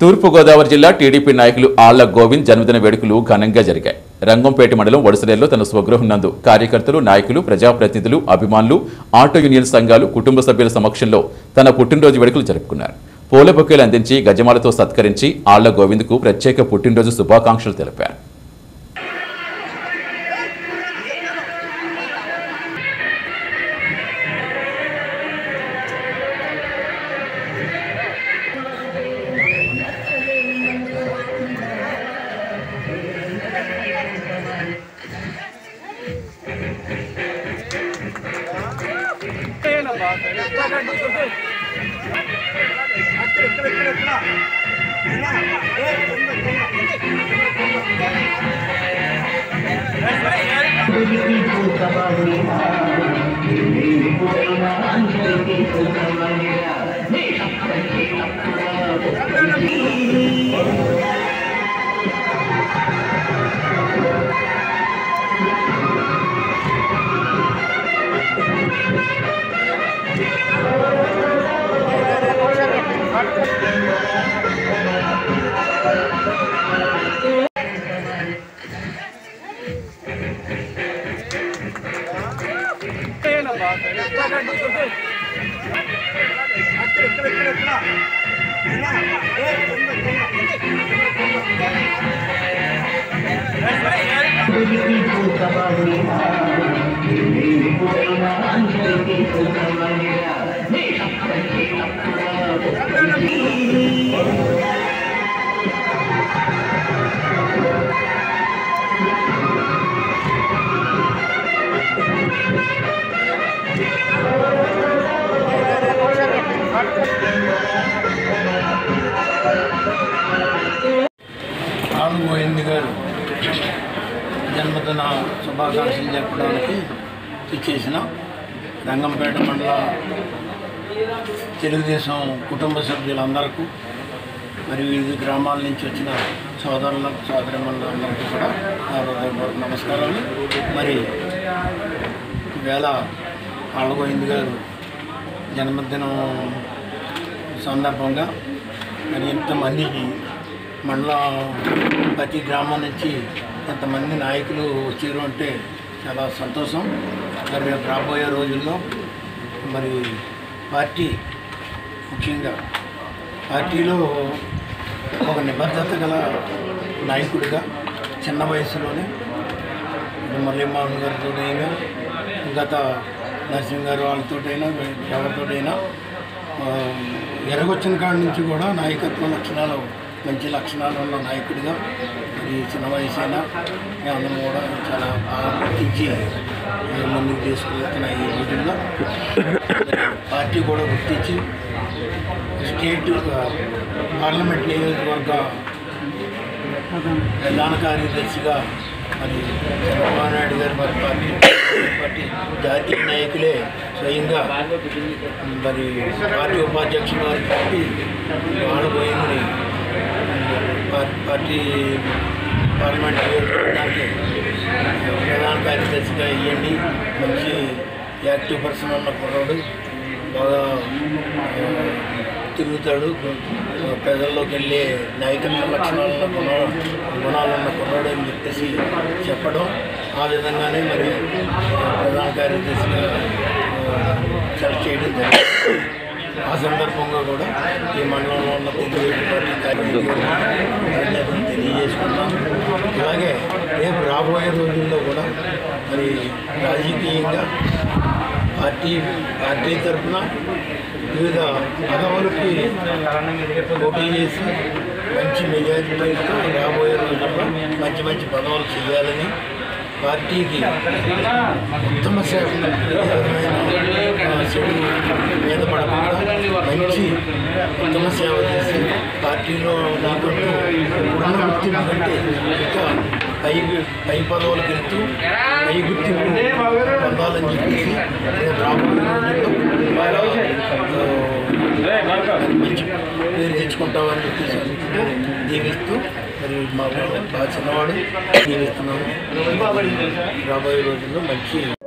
తూర్పుగోదావరి జిల్లా టీడీపీ నాయకులు ఆళ్ల గోవింద్ జన్మదిన వేడుకలు ఘనంగా జరిగాయి రంగంపేట మండలం వడసలేరులో తన స్వగృహం నందు కార్యకర్తలు నాయకులు ప్రజాప్రతినిధులు అభిమానులు ఆటో యూనియన్ సంఘాలు కుటుంబ సభ్యుల సమక్షంలో తన పుట్టినరోజు వేడుకలు జరుపుకున్నారు పూల బొకేలు అందించి గజమాలతో సత్కరించి ఆళ్ల గోవింద్కు ప్రత్యేక పుట్టినరోజు శుభాకాంక్షలు తెలిపారు ఆలు గోవింద్ గారు జన్మదిన శుభాకాంక్షలు జరపడానికి ఇచ్చేసిన రంగంపేట మండల తెలుగుదేశం కుటుంబ సభ్యులందరికీ మరియు వివిధ గ్రామాల నుంచి వచ్చిన సోదరులకు సోదరిమణులందరికీ కూడా నా హృదయపూర్వక నమస్కారాలు మరి ఈవేళ ఆళ్ళగోవింద్ గారు జన్మదినం సందర్భంగా మరి ఇంతమందికి మండల ప్రతి గ్రామం నుంచి ఇంతమంది నాయకులు వచ్చారు అంటే చాలా సంతోషం మరి రేపు రాబోయే రోజుల్లో మరి పార్టీ ముఖ్యంగా పార్టీలో ఒక నిబద్ధత గల నాయకుడిగా చిన్న వయసులోనే మల్లిమోహన్ గారితోటైనా గత నరసింహ గారు వాళ్ళతోటైనా ఎవరితోటైనా ఆ, ఎరగొచ్చిన కాడి నుంచి కూడా నాయకత్వ లక్షణాలు మంచి లక్షణాలు ఉన్న నాయకుడిగా మరి చిన్న వయసు అయినా మేమందరం కూడా చాలా బాగా గుర్తించి ఈ ముందుకు తీసుకెళ్తున్న ఈ రోజుల్లో పార్టీ కూడా గుర్తించి స్టేట్ ఆ, పార్లమెంట్ నియోజకవర్గ ప్రధాన కార్యదర్శిగా మరి చంద్రబాబు నాయుడు గారు మరి పార్టీ పార్టీ జాతీయ నాయకులే స్వయంగా మరి పార్టీ ఉపాధ్యక్షులు వారి పార్టీ వాళ్ళు పోయింది పార్టీ పార్లమెంట్ నియోజకవర్గానికి ప్రధాన కార్యదర్శిగా ఇవ్వండి మంచి యాక్టివ్ పర్సన్ ఉన్న కుర్రాడు బాగా ఆ, తిరుగుతాడు ప్రజల్లోకి వెళ్ళే నాయకత్వ లక్షణాలు ఉన్న గుణాలు గుణాలు ఉన్న కుర్రాడు అని చెప్పేసి చెప్పడం ఆ విధంగానే మరి ప్రధాన కార్యదర్శిగా సెలెక్ట్ చేయడం జరిగింది ఆ సందర్భంగా కూడా ఈ మండలంలో ఉన్న తెలుగుదేశం పార్టీ కార్యకర్తలు తెలియజేసుకున్నాం అలాగే రేపు రాబోయే రోజుల్లో కూడా మరి రాజకీయంగా పార్టీ పార్టీ తరఫున వివిధ పదవులకి పోటీ చేసి మంచి మెజారిటీతో రాబోయే రోజుల్లో మంచి మంచి పదవులు చేయాలని పార్టీకి ఉత్తమ సేవ ఏ విధమైన, ఆ, చెడు మీద పడకుండా మంచి ఉత్తమ సేవ చేసి పార్టీలో నీకుంటూ ఉన్న గుర్తింపు కంటే ఇంకా పై పై పదవులకు వెళ్తూ పై గుర్తింపు పొందాలని చెప్పేసి రేపు రాబోయే రోజుల్లో బాగా, ఆ, మంచి పేరు తెచ్చుకుంటామని చెప్పేసి అనుకుంటూ దీవిస్తూ మరి మా బాగా చిన్నవాడు దీవిస్తున్నాము రాబోయే రోజుల్లో మంచి